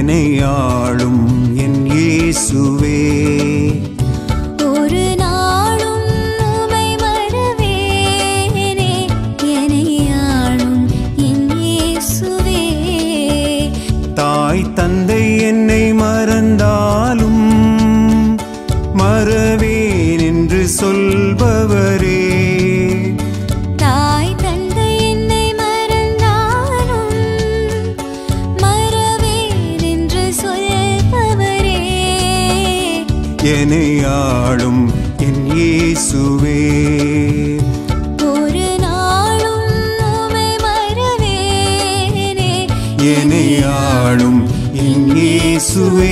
என்னை ஆளும் என் இயேசுவே ஒரு நாளும் உமை மறவேனே என்னை ஆளும் என் இயேசுவே தாய் தந்தை என்னை மறந்தாலும் மறவேன் என்று சொல்பவரே தாய் தந்தை என்னை மறந்தாலும் மறவேன் என்று சொல்பவரே என்னை ஆளும் என் இயேசுவே ஒரு நாளும் உமை மறவேனே என்னை ஆளும் என் இயேசுவே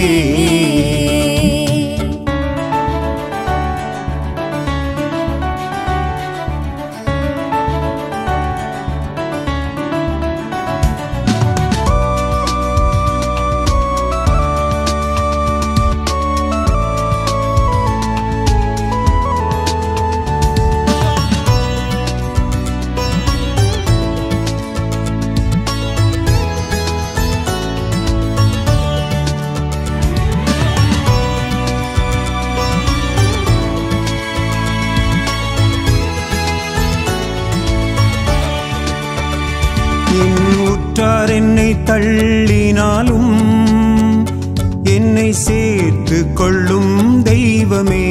என் உற்றார் என்னை தள்ளினாலும் என்னை சேர்த்து கொள்ளும் தெய்வமே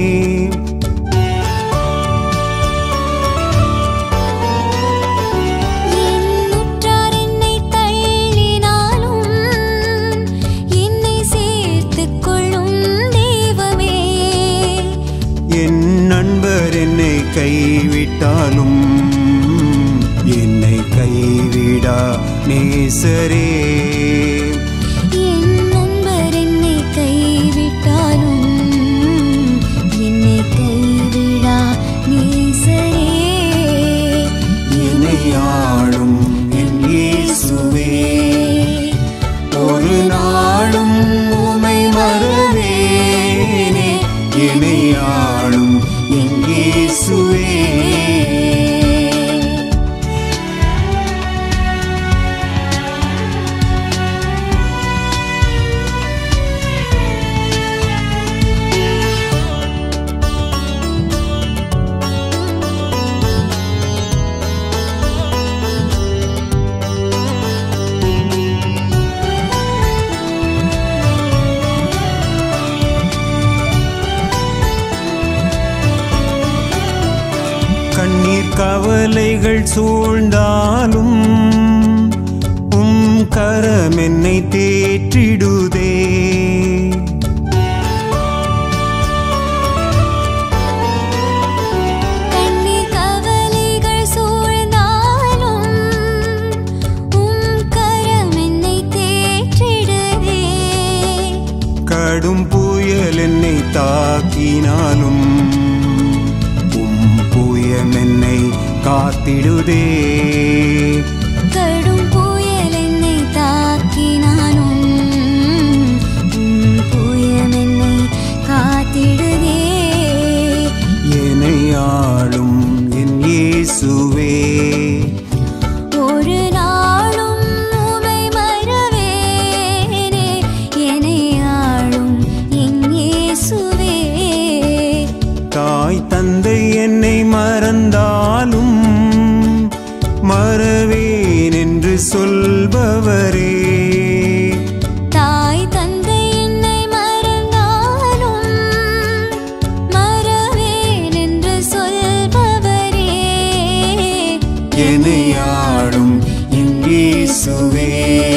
என் உற்றார் என்னை தள்ளினாலும் என்னை சேர்த்துக் கொள்ளும் தெய்வமே என் நண்பர் என்னை கைவிட்டாலும் என்னை கைவிடா நேசரே என் நண்பர் என்னை கைவிட்டாலும் என்னை கைவிடா நேசரே என்னை ஆளும் என் இயேசுவே ஒரு நாளும் உமை மறவேனே என்னை ஆளும் என் இயேசுவே கண்ணீர் கவலைகள் சூழ்ந்தாலும் உம் கரம் என்னை தேற்றிடுதே கண்ணீர் கவலைகள் சூழ்ந்தாலும் உம் கரம் என்னை தேற்றிடுதே கடும் புயல் என்னை தாக்கினாலும் உம் புயம் என்னை காத்திடுதே கடும் புயல் என்னை தாக்கினாலும் உம் புயம் என்னை காத்திடுதே என்னை ஆளும் என் இயேசுவே ஒரு நாளும் உமை மறவேனே என்னை ஆளும் என் இயேசுவே தாய் தந்தை என்னை மறந்தாலும் மறவேன் என்று சொல்பவரே தாய் தந்தை என்னை மறந்தாலும் மறவேன் என்று சொல்பவரே என்னை ஆளும் என் இயேசுவே